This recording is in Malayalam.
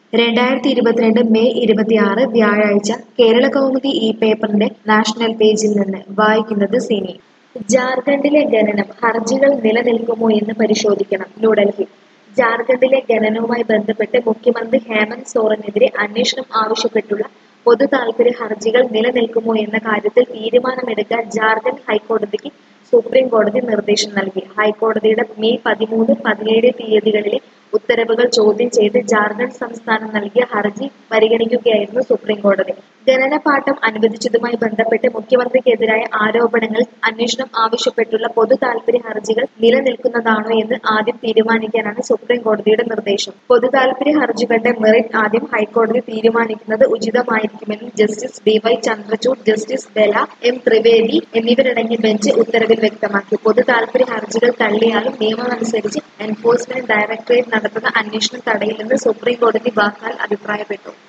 രണ്ടായിരത്തി ഇരുപത്തിരണ്ട് മെയ് ഇരുപത്തിയാറ് വ്യാഴാഴ്ച കേരള കൗമുദി ഈ പേപ്പറിന്റെ നാഷണൽ പേജിൽ നിന്ന് വായിക്കുന്നത് സിനി ജാർഖണ്ഡിലെ ഖനനം ഹർജികൾ നിലനിൽക്കുമോ എന്ന് പരിശോധിക്കണം ന്യൂഡൽഹി ജാർഖണ്ഡിലെ ഖനനവുമായി ബന്ധപ്പെട്ട് മുഖ്യമന്ത്രി ഹേമന്ത് സോറനെതിരെ അന്വേഷണം ആവശ്യപ്പെട്ടുള്ള പൊതു താൽപര്യ ഹർജികൾ നിലനിൽക്കുമോ എന്ന കാര്യത്തിൽ തീരുമാനമെടുക്കാൻ ജാർഖണ്ഡ് ഹൈക്കോടതിക്ക് സുപ്രീം കോടതി നിർദ്ദേശം നൽകി ഹൈക്കോടതിയുടെ മെയ് പതിമൂന്ന് പതിനേഴ് തീയതികളിലെ ഉത്തരവുകൾ ചോദ്യം ചെയ്ത് ജാർഖണ്ഡ് സംസ്ഥാനം നൽകിയ ഹർജി പരിഗണിക്കുകയായിരുന്നു സുപ്രീം കോടതി ഖനനപാട്ടം അനുവദിച്ചതുമായി ബന്ധപ്പെട്ട് മുഖ്യമന്ത്രിക്കെതിരായ ആരോപണങ്ങൾ അന്വേഷണം ആവശ്യപ്പെട്ടുള്ള പൊതു താൽപര്യ ഹർജികൾ നിലനിൽക്കുന്നതാണോ എന്ന് ആദ്യം തീരുമാനിക്കാനാണ് സുപ്രീം കോടതിയുടെ നിർദ്ദേശം പൊതു താൽപര്യ ഹർജികളുടെ മെറിറ്റ് ആദ്യം ഹൈക്കോടതി തീരുമാനിക്കുന്നത് ഉചിതമായിരിക്കുമെന്ന് justice D Y Chandrachud justice Bela M Trivedi എന്നിവരടങ്ങിയ ബെഞ്ച് ഉത്തരവിൽ വ്യക്തമാക്കി പൊതു താൽപര്യ ഹർജികൾ തള്ളിയാലും നിയമമനുസരിച്ച് എൻഫോഴ്സ്മെന്റ് ഡയറക്ടറേറ്റ് നടത്തുന്ന അന്വേഷണം തടയില്ലെന്ന് സുപ്രീം കോടതി വാക്കാൽ അഭിപ്രായപ്പെട്ടു